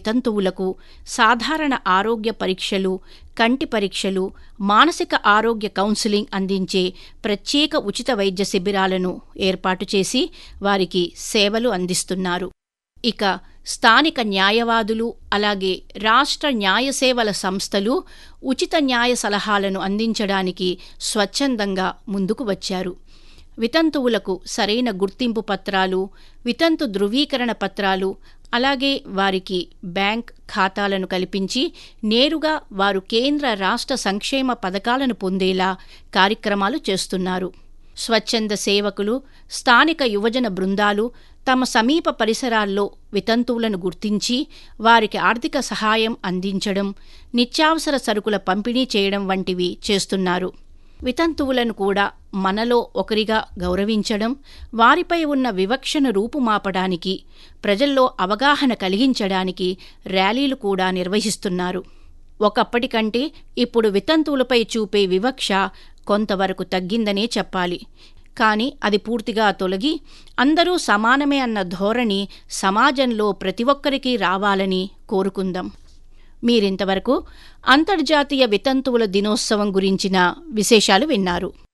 వితంతువులకు సాధారణ ఆరోగ్య పరీక్షలు కంటి పరీక్షలు మానసిక ఆరోగ్య కౌన్సిలింగ్ అందించే ప్రత్యేక ఉచిత వైద్య శిబిరాలను ఏర్పాటు చేసి వారికి సేవలు అందిస్తున్నారు ఇక స్థానిక న్యాయవాదులు అలాగే రాష్ట్ర న్యాయ సేవల సంస్థలు ఉచిత న్యాయ సలహాలను అందించడానికి స్వచ్ఛందంగా ముందుకు వచ్చారు వితంతువులకు సరైన గుర్తింపు పత్రాలు వితంతు ధృవీకరణ పత్రాలు అలాగే వారికి బ్యాంక్ ఖాతాలను కల్పించి నేరుగా వారు కేంద్ర రాష్ట్ర సంక్షేమ పథకాలను పొందేలా కార్యక్రమాలు చేస్తున్నారు స్వచ్ఛంద సేవకులు స్థానిక యువజన బృందాలు తమ సమీప పరిసరాల్లో వితంతువులను గుర్తించి వారికి ఆర్థిక సహాయం అందించడం నిత్యావసర సరుకుల పంపిణీ చేయడం వంటివి చేస్తున్నారు వితంతువులను కూడా మనలో ఒకరిగా గౌరవించడం వారిపై ఉన్న వివక్షను రూపుమాపడానికి ప్రజల్లో అవగాహన కలిగించడానికి ర్యాలీలు కూడా నిర్వహిస్తున్నారు ఒకప్పటి కంటే ఇప్పుడు వితంతువులపై చూపే వివక్ష కొంతవరకు తగ్గిందనే చెప్పాలి కానీ అది పూర్తిగా తొలగి అందరూ సమానమే అన్న ధోరణి సమాజంలో ప్రతి ఒక్కరికి రావాలని కోరుకుందాం మీరింతవరకు అంతర్జాతీయ వితంతువుల దినోత్సవం గురించిన విశేషాలు విన్నారు